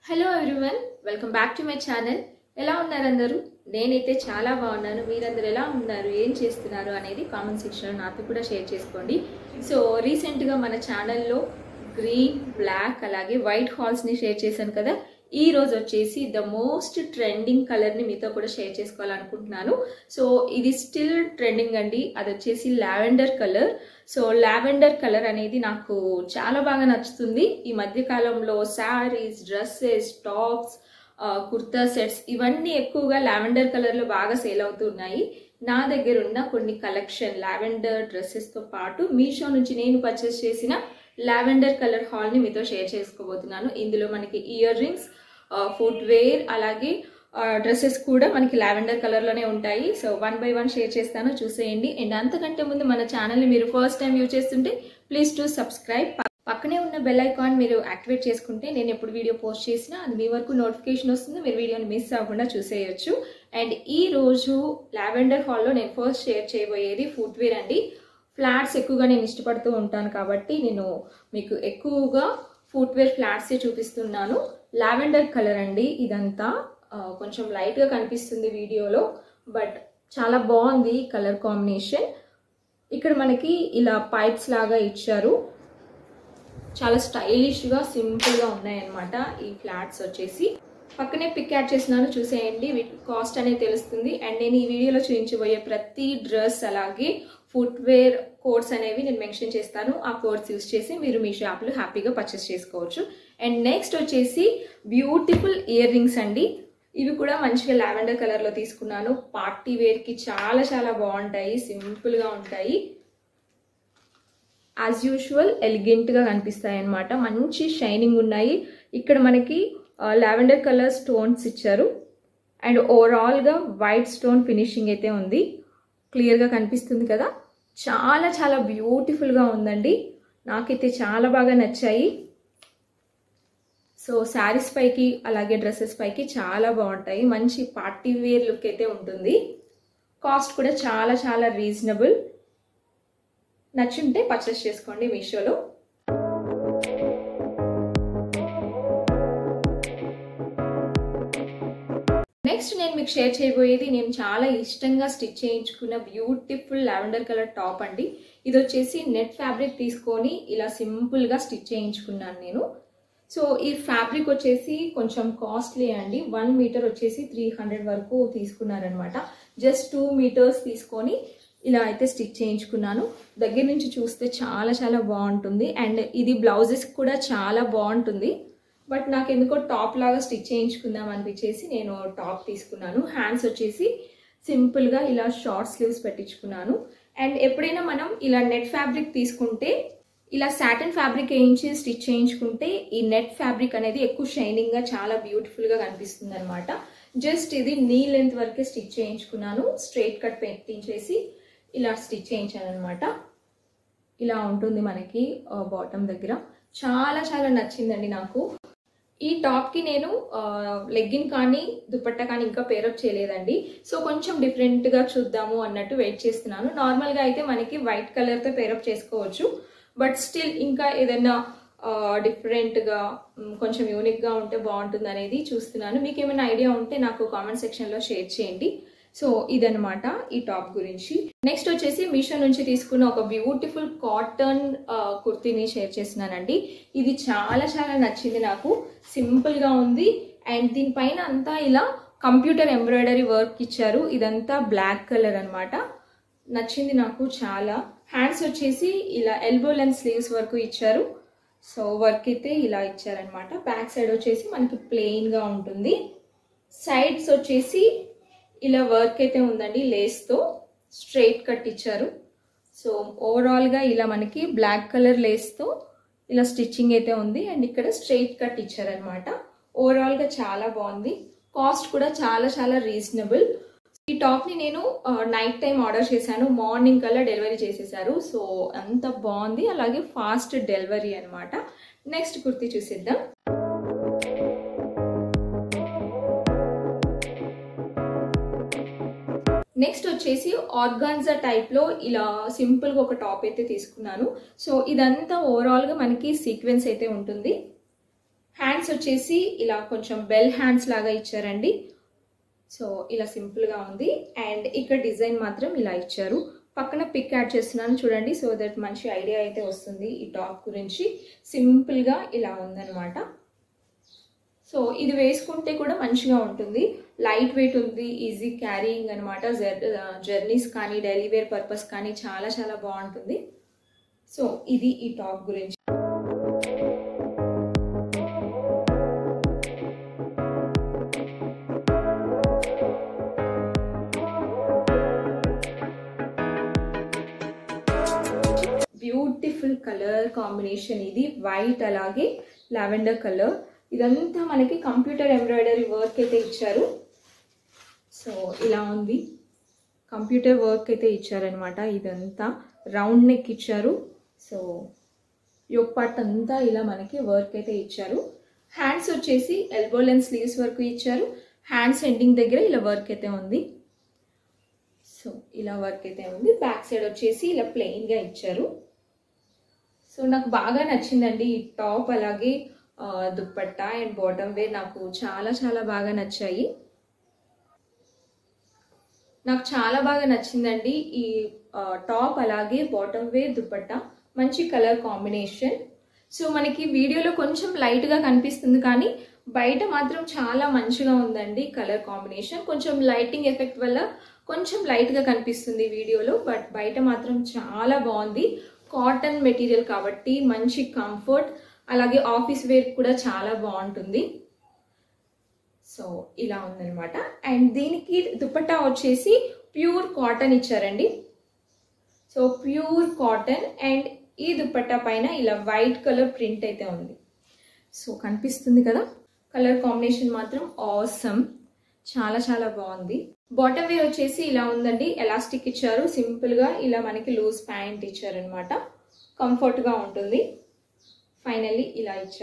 Hello everyone welcome back to my channel ఎలా ఉన్నారు అందరూ నేనైతే చాలా బాగున్నాను మీరందరూ ఎలా ఉన్నారు ఏం చేస్తున్నారు అనేది కామెంట్ సెక్షన్లో నాతో కూడా షేర్ చేసుకోండి సో రీసెంట్గా మన ఛానల్లో గ్రీన్ బ్లాక్ అలాగే వైట్ హాల్స్ని షేర్ చేశాను కదా ఈ రోజు వచ్చేసి ద మోస్ట్ ట్రెండింగ్ కలర్ని మీతో కూడా షేర్ చేసుకోవాలనుకుంటున్నాను సో ఇది స్టిల్ ట్రెండింగ్ అండి అది వచ్చేసి lavender colour so lavender colour అనేది నాకు చాలా బాగా నచ్చుతుంది ఈ మధ్య కాలంలో saris dresses tops kurta sets ఇవన్నీ ఎక్కువగా లావెండర్ కలర్లో బాగా సేల్ అవుతున్నాయి నా దగ్గర ఉన్న కొన్ని కలెక్షన్ లావెండర్ డ్రెస్సెస్తో పాటు మీషో నుంచి నేను పర్చేస్ చేసిన లావెండర్ కలర్ హాల్ని మీతో షేర్ చేసుకోబోతున్నాను ఇందులో మనకి ఇయర్ రింగ్స్ ఫుట్ వేర్ అలాగే డ్రెస్సెస్ కూడా మనకి లావెండర్ కలర్లోనే ఉంటాయి so one by one share చేస్తాను చూసేయండి అండ్ అంతకంటే ముందు మన ఛానల్ని మీరు ఫస్ట్ టైం యూజ్ చేస్తుంటే ప్లీజ్ టు సబ్స్క్రైబ్ పక్కనే ఉన్న బెల్ ఐకాన్ మీరు యాక్టివేట్ చేసుకుంటే నేను ఎప్పుడు వీడియో పోస్ట్ చేసినా అది మీ వరకు నోటిఫికేషన్ వస్తుంది మీరు వీడియోని మిస్ అవ్వకుండా చూసేయచ్చు అండ్ ఈ రోజు లావెండర్ హాల్లో నేను ఫస్ట్ షేర్ చేయబోయేది ఫుట్వేర్ అండి ఫ్లాట్స్ ఎక్కువగా నేను ఇష్టపడుతూ ఉంటాను కాబట్టి నేను మీకు ఎక్కువగా ఫుట్వేర్ ఫ్లాట్సే చూపిస్తున్నాను లావెండర్ కలర్ అండి ఇదంతా కొంచెం లైట్గా కనిపిస్తుంది వీడియోలో బట్ చాలా బాగుంది కలర్ కాంబినేషన్ ఇక్కడ మనకి ఇలా పైప్స్ లాగా ఇచ్చారు చాలా స్టైలిష్గా సింపుల్గా ఉన్నాయన్నమాట ఈ ఫ్లాట్స్ వచ్చేసి పక్కనే పిక్ యాడ్ చేసినాను చూసేయండి వీటి కాస్ట్ అనేది తెలుస్తుంది అండ్ నేను ఈ వీడియోలో చూపించబోయే ప్రతి డ్రెస్ అలాగే ఫుట్వేర్ కోడ్స్ అనేవి నేను మెన్షన్ చేస్తాను ఆ కోడ్స్ యూస్ చేసి మీరు మీ షాప్లో హ్యాపీగా పర్చేస్ చేసుకోవచ్చు అండ్ నెక్స్ట్ వచ్చేసి బ్యూటిఫుల్ ఇయర్ రింగ్స్ అండి ఇవి కూడా మంచిగా లావెండర్ కలర్లో తీసుకున్నాను పార్టీ వేర్కి చాలా చాలా బాగుంటాయి సింపుల్గా ఉంటాయి యాజ్ యూజువల్ ఎలిగెంట్గా కనిపిస్తాయి అనమాట మంచి షైనింగ్ ఉన్నాయి ఇక్కడ మనకి లావెండర్ కలర్ స్టోన్స్ ఇచ్చారు అండ్ ఓవరాల్గా వైట్ స్టోన్ ఫినిషింగ్ అయితే ఉంది క్లియర్గా కనిపిస్తుంది కదా చాలా చాలా బ్యూటిఫుల్గా ఉందండి నాకైతే చాలా బాగా నచ్చాయి సో శారీస్ పైకి అలాగే డ్రెస్సెస్ పైకి చాలా బాగుంటాయి మంచి పార్టీ వేర్ లుక్ అయితే ఉంటుంది కాస్ట్ కూడా చాలా చాలా రీజనబుల్ నచ్చుంటే పర్చేస్ చేసుకోండి మీషోలో నెక్స్ట్ నేను మీకు షేర్ చేయబోయేది నేను చాలా ఇష్టంగా స్టిచ్ చేయించుకున్న బ్యూటిఫుల్ లావెండర్ కలర్ టాప్ అండి ఇది వచ్చేసి నెట్ ఫ్యాబ్రిక్ తీసుకొని ఇలా సింపుల్గా స్టిచ్ చేయించుకున్నాను నేను సో ఈ ఫ్యాబ్రిక్ వచ్చేసి కొంచెం కాస్ట్లీ అండి వన్ మీటర్ వచ్చేసి త్రీ హండ్రెడ్ వరకు తీసుకున్నారనమాట జస్ట్ టూ మీటర్స్ తీసుకొని ఇలా అయితే స్టిచ్ చేయించుకున్నాను దగ్గర నుంచి చూస్తే చాలా చాలా బాగుంటుంది అండ్ ఇది బ్లౌజెస్ కూడా చాలా బాగుంటుంది బట్ నాకు ఎందుకో టాప్ లాగా స్టిచ్ చేయించుకుందాం అనిపించేసి నేను టాప్ తీసుకున్నాను హ్యాండ్స్ వచ్చేసి సింపుల్గా ఇలా షార్ట్ స్లీవ్స్ పెట్టించుకున్నాను అండ్ ఎప్పుడైనా మనం ఇలా నెట్ ఫ్యాబ్రిక్ తీసుకుంటే ఇలా సాటన్ ఫ్యాబ్రిక్ వేయించి స్టిచ్ చేయించుకుంటే ఈ నెట్ ఫ్యాబ్రిక్ అనేది ఎక్కువ షైనింగ్గా చాలా బ్యూటిఫుల్గా కనిపిస్తుంది అనమాట జస్ట్ ఇది నీ లెంత్ వరకే స్టిచ్ చేయించుకున్నాను స్ట్రైట్ కట్ పెట్టించేసి ఇలా స్టిచ్ చేయించాను అనమాట ఇలా ఉంటుంది మనకి బాటమ్ దగ్గర చాలా చాలా నచ్చిందండి నాకు ఈ టాప్కి నేను లెగ్గిన్ కానీ దుపట్టా కానీ ఇంకా పేరప్ చేయలేదండి సో కొంచెం డిఫరెంట్గా చూద్దాము అన్నట్టు వెయిట్ చేస్తున్నాను నార్మల్గా అయితే మనకి వైట్ కలర్తో పేరప్ చేసుకోవచ్చు బట్ స్టిల్ ఇంకా ఏదైనా డిఫరెంట్గా కొంచెం యూనిక్గా ఉంటే బాగుంటుంది అనేది చూస్తున్నాను మీకు ఏమైనా ఐడియా ఉంటే నాకు కామెంట్ సెక్షన్లో షేర్ చేయండి సో ఇదనమాట ఈ టాప్ గురించి నెక్స్ట్ వచ్చేసి మీషో నుంచి తీసుకున్న ఒక బ్యూటిఫుల్ కాటన్ కుర్తీని షేర్ చేస్తున్నానండి ఇది చాలా చాలా నచ్చింది నాకు సింపుల్గా ఉంది అండ్ దీనిపైన అంతా ఇలా కంప్యూటర్ ఎంబ్రాయిడరీ వర్క్ ఇచ్చారు ఇదంతా బ్లాక్ కలర్ అనమాట నచ్చింది నాకు చాలా హ్యాండ్స్ వచ్చేసి ఇలా ఎల్బో లెంత్ స్లీవ్స్ వరకు ఇచ్చారు సో వర్క్ అయితే ఇలా ఇచ్చారనమాట బ్యాక్ సైడ్ వచ్చేసి మనకి ప్లెయిన్గా ఉంటుంది సైడ్స్ వచ్చేసి ఇలా వర్క్ అయితే ఉందండి లేస్తో స్ట్రైట్ కట్ ఇచ్చారు సో ఓవరాల్గా ఇలా మనకి బ్లాక్ కలర్ లేస్తో ఇలా స్టిచ్చింగ్ అయితే ఉంది అండ్ ఇక్కడ స్ట్రైట్ కట్ ఇచ్చారనమాట ఓవరాల్గా చాలా బాగుంది కాస్ట్ కూడా చాలా చాలా రీజనబుల్ ఈ టాప్ని నేను నైట్ టైం ఆర్డర్ చేశాను మార్నింగ్ కల్లా డెలివరీ చేసేసారు సో అంత బాగుంది అలాగే ఫాస్ట్ డెలివరీ అనమాట నెక్స్ట్ కుర్తీ చూసేద్దాం నెక్స్ట్ వచ్చేసి ఆర్గాన్జా టైప్లో ఇలా సింపుల్గా ఒక టాప్ అయితే తీసుకున్నాను సో ఇదంతా ఓవరాల్గా మనకి సీక్వెన్స్ అయితే ఉంటుంది హ్యాండ్స్ హ్యాండ్స్ వచ్చేసి ఇలా కొంచెం బెల్ హ్యాండ్స్ లాగా ఇచ్చారండి సో ఇలా సింపుల్గా ఉంది అండ్ ఇక్కడ డిజైన్ మాత్రం ఇలా ఇచ్చారు పక్కన పిక్ యాడ్ చేస్తున్నాను చూడండి సో దట్ మంచి ఐడియా అయితే వస్తుంది ఈ టాప్ గురించి సింపుల్గా ఇలా ఉందన్నమాట సో ఇది వేసుకుంటే కూడా మంచిగా ఉంటుంది లైట్ వెయిట్ ఉంది ఈజీ క్యారీయింగ్ అనమాట జర్నీస్ కానీ డైలీ వేర్ పర్పస్ కానీ చాలా చాలా బాగుంటుంది సో ఇది ఈ టాప్ గురించి బ్యూటిఫుల్ కలర్ కాంబినేషన్ ఇది వైట్ అలాగే లావెండర్ కలర్ ఇదంతా మనకి కంప్యూటర్ ఎంబ్రాయిడరీ వర్క్ అయితే ఇచ్చారు సో ఇలా ఉంది కంప్యూటర్ వర్క్ అయితే ఇచ్చారనమాట ఇదంతా రౌండ్ నెక్ ఇచ్చారు సో యోగ్ పార్ట్ అంతా ఇలా మనకి వర్క్ అయితే ఇచ్చారు హ్యాండ్స్ వచ్చేసి ఎల్బో లెన్ స్లీవ్స్ వరకు ఇచ్చారు హ్యాండ్స్ ఎండింగ్ దగ్గర ఇలా వర్క్ అయితే ఉంది సో ఇలా వర్క్ అయితే ఉంది బ్యాక్ సైడ్ వచ్చేసి ఇలా ప్లెయిన్గా ఇచ్చారు సో నాకు బాగా నచ్చిందండి ఈ టాప్ అలాగే దుప్పట్టా అండ్ బాటమ్ వేర్ నాకు చాలా చాలా బాగా నచ్చాయి నాకు చాలా బాగా నచ్చిందండి ఈ టాప్ అలాగే బాటమ్ వేర్ దుప్పట్టా మంచి కలర్ కాంబినేషన్ సో మనకి వీడియోలో కొంచెం లైట్గా కనిపిస్తుంది కానీ బయట మాత్రం చాలా మంచిగా ఉందండి కలర్ కాంబినేషన్ కొంచెం లైటింగ్ ఎఫెక్ట్ వల్ల కొంచెం లైట్గా కనిపిస్తుంది వీడియోలో బట్ బయట మాత్రం చాలా బాగుంది కాటన్ మెటీరియల్ కాబట్టి మంచి కంఫర్ట్ అలాగే ఆఫీస్ వేర్ కూడా చాలా బాగుంటుంది సో ఇలా ఉందనమాట అండ్ దీనికి దుపట్టా వచ్చేసి ప్యూర్ కాటన్ ఇచ్చారండి సో ప్యూర్ కాటన్ అండ్ ఈ దుపట్టా పైన ఇలా వైట్ కలర్ ప్రింట్ అయితే ఉంది సో కనిపిస్తుంది కదా కలర్ కాంబినేషన్ మాత్రం ఆసమ్ చాలా చాలా బాగుంది బాటమ్ వేర్ వచ్చేసి ఇలా ఉందండి ఎలాస్టిక్ ఇచ్చారు సింపుల్గా ఇలా మనకి లూజ్ ప్యాంట్ ఇచ్చారనమాట కంఫర్ట్గా ఉంటుంది ఫైనల్లీ ఇలా ఇచ్చారు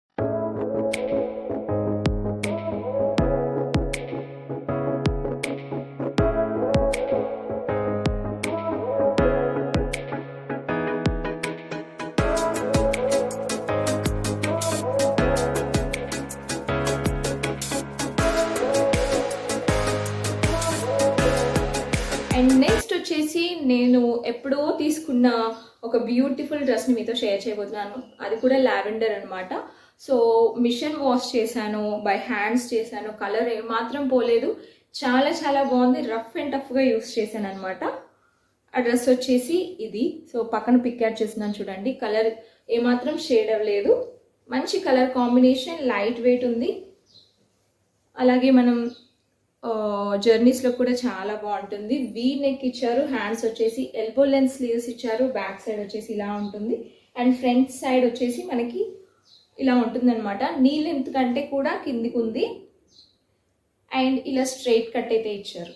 అండ్ నెక్స్ట్ వచ్చేసి నేను ఎప్పుడో తీసుకున్న ఒక బ్యూటిఫుల్ డ్రెస్ని మీతో షేర్ చేయబోతున్నాను అది కూడా లావెండర్ అనమాట సో మిషన్ వాష్ చేశాను బై హ్యాండ్స్ చేశాను కలర్ ఏమాత్రం పోలేదు చాలా చాలా బాగుంది రఫ్ అండ్ టఫ్గా యూస్ చేశాను అనమాట ఆ డ్రెస్ వచ్చేసి ఇది సో పక్కన పిక్ యాడ్ చేస్తున్నాను చూడండి కలర్ ఏమాత్రం షేడ్ అవ్వలేదు మంచి కలర్ కాంబినేషన్ లైట్ వెయిట్ ఉంది అలాగే మనం జర్నీస్లో కూడా చాలా బాగుంటుంది వీ నెక్ ఇచ్చారు హ్యాండ్స్ వచ్చేసి ఎల్బో లెన్స్ స్లీవ్స్ ఇచ్చారు బ్యాక్ సైడ్ వచ్చేసి ఇలా ఉంటుంది అండ్ ఫ్రంట్ సైడ్ వచ్చేసి మనకి ఇలా ఉంటుంది అనమాట నీ లెంత్ కంటే కూడా కిందికి ఉంది అండ్ ఇలా స్ట్రైట్ కట్ అయితే ఇచ్చారు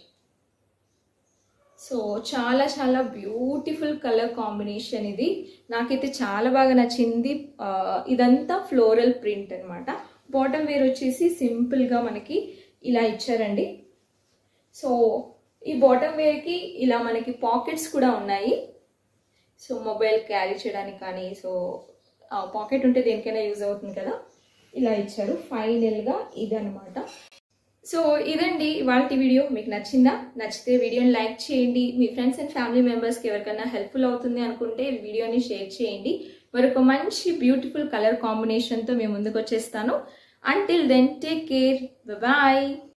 సో చాలా చాలా బ్యూటిఫుల్ కలర్ కాంబినేషన్ ఇది నాకైతే చాలా బాగా నచ్చింది ఇదంతా ఫ్లోరల్ ప్రింట్ అనమాట బాటమ్ వేర్ వచ్చేసి సింపుల్గా మనకి ఇలా ఇచ్చారండి సో ఈ బాటమ్ వేర్కి ఇలా మనకి పాకెట్స్ కూడా ఉన్నాయి సో మొబైల్ క్యారీ చేయడానికి కానీ సో పాకెట్ ఉంటే దేనికైనా యూజ్ అవుతుంది కదా ఇలా ఇచ్చారు ఫైనల్గా ఇదనమాట సో ఇదండి ఇవాళ వీడియో మీకు నచ్చిందా నచ్చితే వీడియోని లైక్ చేయండి మీ ఫ్రెండ్స్ అండ్ ఫ్యామిలీ మెంబర్స్కి ఎవరికైనా హెల్ప్ఫుల్ అవుతుంది అనుకుంటే వీడియోని షేర్ చేయండి మరొక మంచి బ్యూటిఫుల్ కలర్ కాంబినేషన్తో మేము ముందుకు వచ్చేస్తాను Until then, take care. Bye bye.